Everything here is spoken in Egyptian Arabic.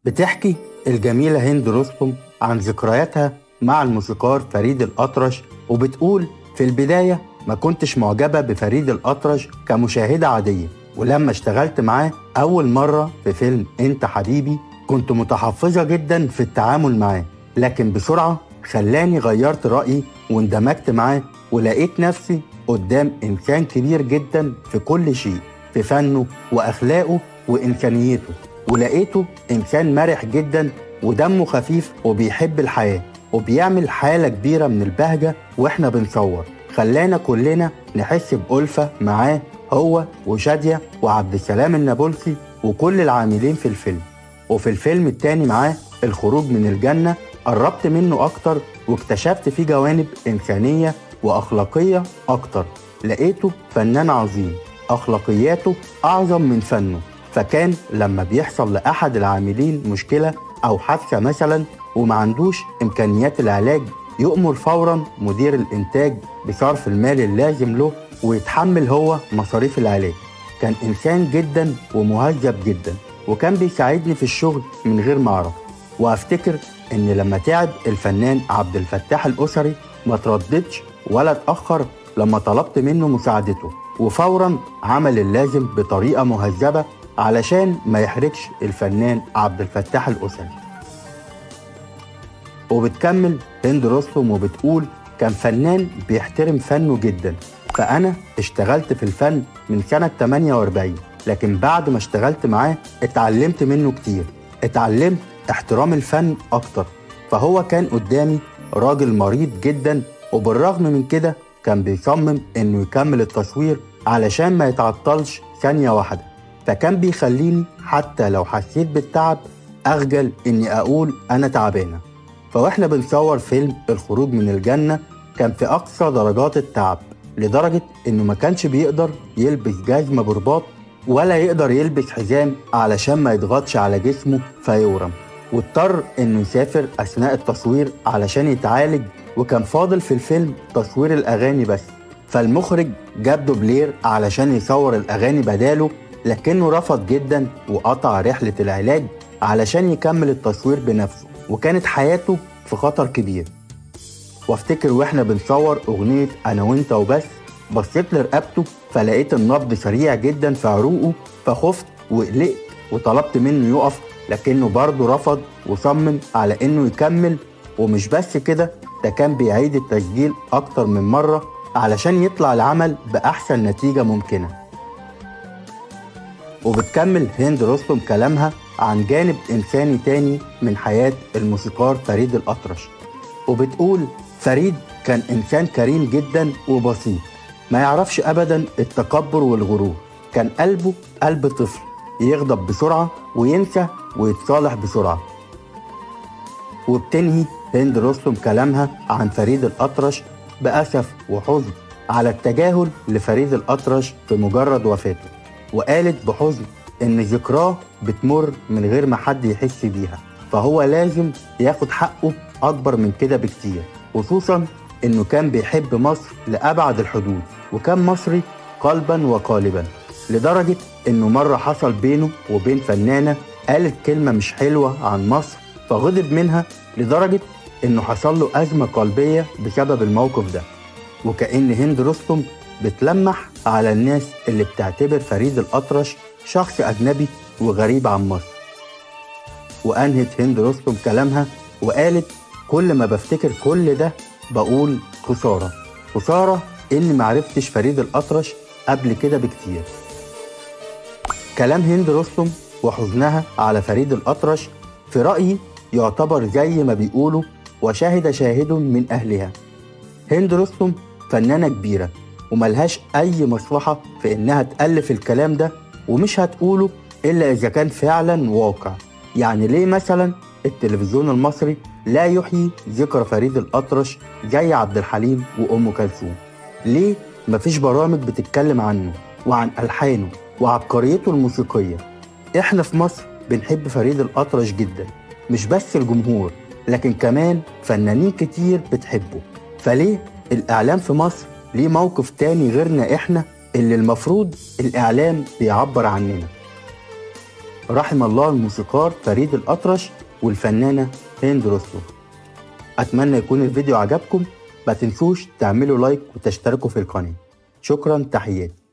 بتحكي الجميلة هند رستم عن ذكرياتها مع الموسيقار فريد الأطرش وبتقول في البداية ما كنتش معجبة بفريد الأطرش كمشاهدة عادية ولما اشتغلت معاه أول مرة في فيلم أنت حبيبي كنت متحفظة جدا في التعامل معاه لكن بسرعة خلاني غيرت رأيي واندمجت معاه ولقيت نفسي قدام إنسان كبير جدا في كل شيء في فنه وأخلاقه وإنسانيته ولقيته إنسان مرح جدا ودمه خفيف وبيحب الحياة وبيعمل حالة كبيرة من البهجة وإحنا بنصور خلانا كلنا نحس بألفة معاه هو وشادية وعبد السلام النابلسي وكل العاملين في الفيلم وفي الفيلم التاني معاه الخروج من الجنة قربت منه أكتر واكتشفت فيه جوانب إنسانية وأخلاقية أكتر لقيته فنان عظيم أخلاقياته أعظم من فنه فكان لما بيحصل لأحد العاملين مشكلة أو حادثة مثلا وما عندوش إمكانيات العلاج يؤمر فورا مدير الإنتاج بصرف المال اللازم له ويتحمل هو مصاريف العلاج كان إنسان جدا ومهذب جدا وكان بيساعدني في الشغل من غير ما أعرف وأفتكر إن لما تعب الفنان عبد الفتاح الأسري ما ترددش ولا اتأخر لما طلبت منه مساعدته وفورا عمل اللازم بطريقة مهذبة علشان ما يحرجش الفنان عبد الفتاح الأسري وبتكمل هند رستم وبتقول كان فنان بيحترم فنه جدا فأنا اشتغلت في الفن من سنة 48 لكن بعد ما اشتغلت معاه اتعلمت منه كتير اتعلمت احترام الفن أكتر فهو كان قدامي راجل مريض جدا وبالرغم من كده كان بيصمم انه يكمل التصوير علشان ما يتعطلش ثانية واحدة فكان بيخليني حتى لو حسيت بالتعب أخجل إني أقول أنا تعبانة فواحنا بنصور فيلم الخروج من الجنة كان في أقصى درجات التعب لدرجة إنه ما كانش بيقدر يلبس جزمة برباط ولا يقدر يلبس حزام علشان ما يضغطش على جسمه فيورم واضطر إنه يسافر أثناء التصوير علشان يتعالج وكان فاضل في الفيلم تصوير الأغاني بس فالمخرج جاب دوبلير علشان يصور الأغاني بداله لكنه رفض جدا وقطع رحلة العلاج علشان يكمل التصوير بنفسه وكانت حياته في خطر كبير وافتكر واحنا بنصور اغنية انا وانت وبس بصيت لرقبته فلقيت النبض سريع جدا في عروقه فخفت وقلقت وطلبت منه يقف لكنه برضه رفض وصمم على انه يكمل ومش بس كده ده كان بيعيد التسجيل اكتر من مرة علشان يطلع العمل بأحسن نتيجة ممكنة وبتكمل هند رستم كلامها عن جانب إنساني تاني من حياة الموسيقار فريد الأطرش وبتقول فريد كان إنسان كريم جدا وبسيط ما يعرفش أبدا التكبر والغرور كان قلبه قلب طفل يغضب بسرعة وينسى ويتصالح بسرعة وبتنهي هند رستم كلامها عن فريد الأطرش بأسف وحزن على التجاهل لفريد الأطرش في مجرد وفاته وقالت بحزن إن ذكراه بتمر من غير ما حد يحس بيها فهو لازم ياخد حقه أكبر من كده بكتير خصوصا إنه كان بيحب مصر لأبعد الحدود وكان مصري قلبا وقالبا لدرجة إنه مرة حصل بينه وبين فنانة قالت كلمة مش حلوة عن مصر فغضب منها لدرجة إنه حصل له أزمة قلبية بسبب الموقف ده وكأن هند رستم بتلمح على الناس اللي بتعتبر فريد الأطرش شخص أجنبي وغريب عن مصر وأنهت هند رستم كلامها وقالت كل ما بفتكر كل ده بقول خسارة خسارة إني معرفتش فريد الأطرش قبل كده بكتير كلام هند رستم وحزنها على فريد الأطرش في رأيي يعتبر زي ما بيقولوا وشهد شاهد من أهلها هند رستم فنانة كبيرة وملهاش أي مصلحة في إنها تألف الكلام ده ومش هتقوله إلا إذا كان فعلا واقع يعني ليه مثلا التلفزيون المصري لا يحيي ذكرى فريد الأطرش زي عبد الحليم وأم كلثوم ليه مفيش برامج بتتكلم عنه وعن ألحانه وعبقريته الموسيقية إحنا في مصر بنحب فريد الأطرش جدا مش بس الجمهور لكن كمان فنانين كتير بتحبه فليه الإعلام في مصر ليه موقف تاني غيرنا إحنا اللي المفروض الإعلام بيعبر عننا رحم الله الموسيقار فريد الأطرش والفنانة هند رستم أتمنى يكون الفيديو عجبكم ما تنسوش تعملوا لايك وتشتركوا في القناة شكرا تحياتي